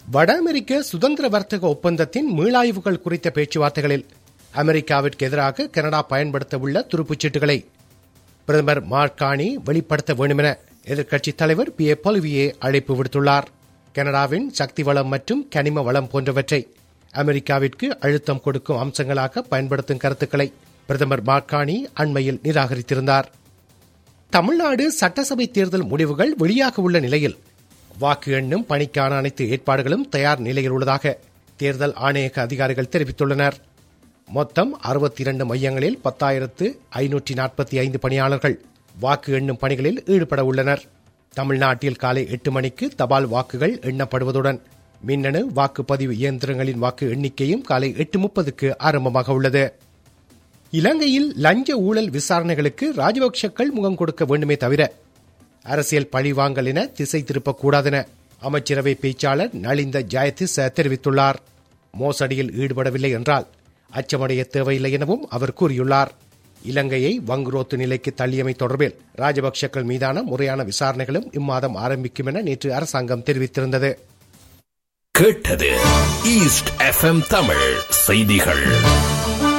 வட அமெரிக்க சுதந்திர வர்த்தக ஒப்பந்தத்தின் மீளாய்வுகள் குறித்த பேச்சுவார்த்தைகளில் அமெரிக்காவிற்கு எதிராக கனடா பயன்படுத்தவுள்ள துருப்புச்சீட்டுகளை பிரதமர் மார்கானி வெளிப்படுத்த வேண்டுமென எதிர்க்கட்சித் தலைவர் பி ஏ பொலிவியே அழைப்பு விடுத்துள்ளார் கனடாவின் சக்தி வளம் மற்றும் கனிம வளம் போன்றவற்றை அமெரிக்காவிற்கு அழுத்தம் கொடுக்கும் அம்சங்களாக பயன்படுத்தும் கருத்துக்களை பிரதமர் மார்கானி அண்மையில் நிராகரித்திருந்தார் தமிழ்நாடு சட்டசபை தேர்தல் முடிவுகள் வெளியாக உள்ள நிலையில் வாக்கு எண்ணும் பணிக்கான அனைத்து ஏற்பாடுகளும் தயார் நிலையில் உள்ளதாக தேர்தல் ஆணையக அதிகாரிகள் தெரிவித்துள்ளனர் மொத்தம் அறுபத்தி இரண்டு மையங்களில் பத்தாயிரத்து ஐநூற்றி நாற்பத்தி ஐந்து பணியாளர்கள் வாக்கு எண்ணும் பணிகளில் ஈடுபட உள்ளனர் தமிழ்நாட்டில் காலை எட்டு மணிக்கு தபால் வாக்குகள் எண்ணப்படுவதுடன் மின்னணு வாக்குப்பதிவு இயந்திரங்களின் வாக்கு எண்ணிக்கையும் காலை எட்டு முப்பதுக்கு ஆரம்பமாக உள்ளது இலங்கையில் லஞ்ச ஊழல் விசாரணைகளுக்கு ராஜபக்சக்கள் முகம் கொடுக்க வேண்டுமே தவிர அரசியல் பழிவாங்கல் என திசை திருப்பக்கூடாதென அமைச்சரவை பேச்சாளர் நலிந்த ஜெயதிச தெரிவித்துள்ளார் மோசடியில் ஈடுபடவில்லை என்றால் அச்சமடைய தேவையில்லை எனவும் அவர் கூறியுள்ளார் இலங்கையை வங்குரோத்து நிலைக்கு தள்ளியமை தொடர்பில் ராஜபக்சக்கள் மீதான முறையான விசாரணைகளும் இம்மாதம் ஆரம்பிக்கும் என நேற்று அரசாங்கம் தெரிவித்திருந்தது கேட்டது ஈஸ்ட் எஃப்எம் தமிழ் செய்திகள்